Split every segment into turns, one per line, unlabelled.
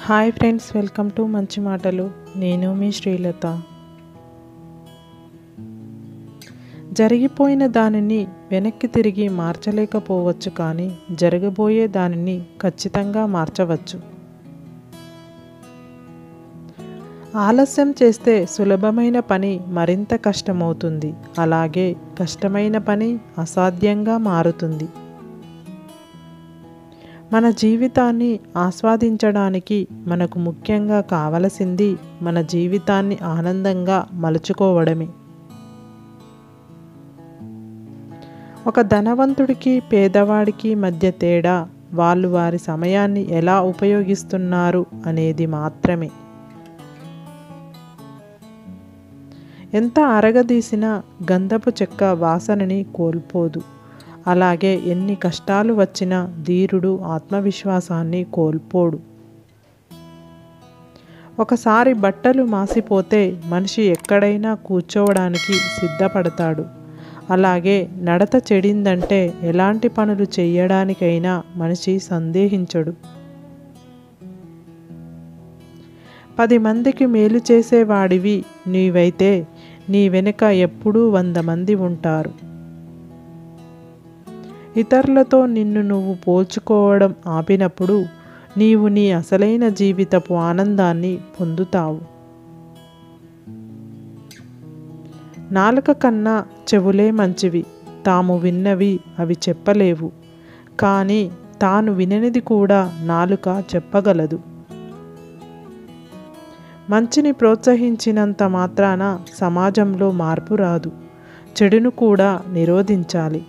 hi friends welcome to మంచి మాటలు నేను మీ శ్రీలత జరిగిపోయిన దానిని వెనక్కి తిరిగి మార్చలేకపోవచ్చు కానీ జరగబోయే దానిని ఖచ్చితంగా మార్చవచ్చు ఆలస్యం చేస్తే సులభమైన పని మరింత కష్టమవుతుంది అలాగే కష్టమైన పని అసాధ్యంగా మారుతుంది మన జీవితాన్ని ఆస్వాదించడానికి మనకు ముఖ్యంగా కావలసింది మన జీవితాన్ని ఆనందంగా మలుచుకోవడమే ఒక ధనవంతుడికి పేదవాడికి మధ్య తేడా వాళ్ళు వారి సమయాన్ని ఎలా ఉపయోగిస్తున్నారు అనేది మాత్రమే ఎంత అరగదీసినా గంధపు చెక్క వాసనని కోల్పోదు అలాగే ఎన్ని కష్టాలు వచ్చినా ధీరుడు ఆత్మవిశ్వాసాన్ని కోల్పోడు ఒకసారి బట్టలు మాసిపోతే మనిషి ఎక్కడైనా కూర్చోవడానికి సిద్ధపడతాడు అలాగే నడత చెడిందంటే ఎలాంటి పనులు చేయడానికైనా మనిషి సందేహించడు పది మందికి మేలు చేసేవాడివి నీవైతే నీ వెనుక ఎప్పుడూ వంద మంది ఉంటారు ఇతరులతో నిన్ను నువ్వు పోల్చుకోవడం ఆపినప్పుడు నీవు నీ అసలైన జీవితపు ఆనందాన్ని పొందుతావు నాలుక కన్నా చెవులే మంచివి తాము విన్నవి అవి చెప్పలేవు కానీ తాను విననిది కూడా నాలుక చెప్పగలదు మంచిని ప్రోత్సహించినంత మాత్రాన సమాజంలో మార్పు రాదు చెడును కూడా నిరోధించాలి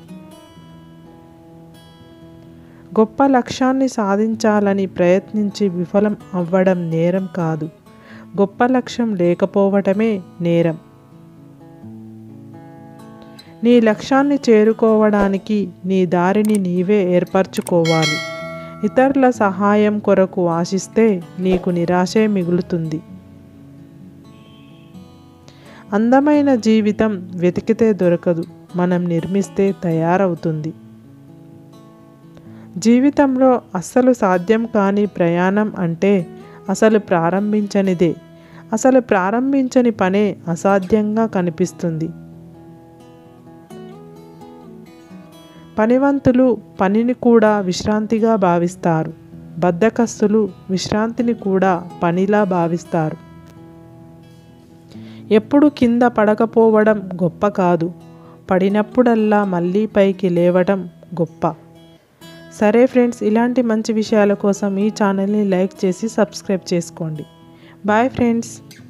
గొప్ప లక్ష్యాన్ని సాధించాలని ప్రయత్నించి విఫలం అవ్వడం నేరం కాదు గొప్ప లక్ష్యం లేకపోవటమే నేరం నీ లక్ష్యాన్ని చేరుకోవడానికి నీ దారిని నీవే ఏర్పరచుకోవాలి ఇతరుల సహాయం కొరకు ఆశిస్తే నీకు నిరాశే మిగులుతుంది అందమైన జీవితం వెతికితే దొరకదు మనం నిర్మిస్తే తయారవుతుంది జీవితంలో అస్సలు సాధ్యం కాని ప్రయాణం అంటే అసలు ప్రారంభించనిదే అసలు ప్రారంభించని పనే అసాధ్యంగా కనిపిస్తుంది పనివంతులు పనిని కూడా విశ్రాంతిగా భావిస్తారు బద్ధకస్తులు విశ్రాంతిని కూడా పనిలా భావిస్తారు ఎప్పుడు కింద పడకపోవడం గొప్ప కాదు పడినప్పుడల్లా మళ్ళీ పైకి లేవడం గొప్ప సరే ఫ్రెండ్స్ ఇలాంటి మంచి విషయాల కోసం ఈ ఛానల్ని లైక్ చేసి సబ్స్క్రైబ్ చేసుకోండి బాయ్ ఫ్రెండ్స్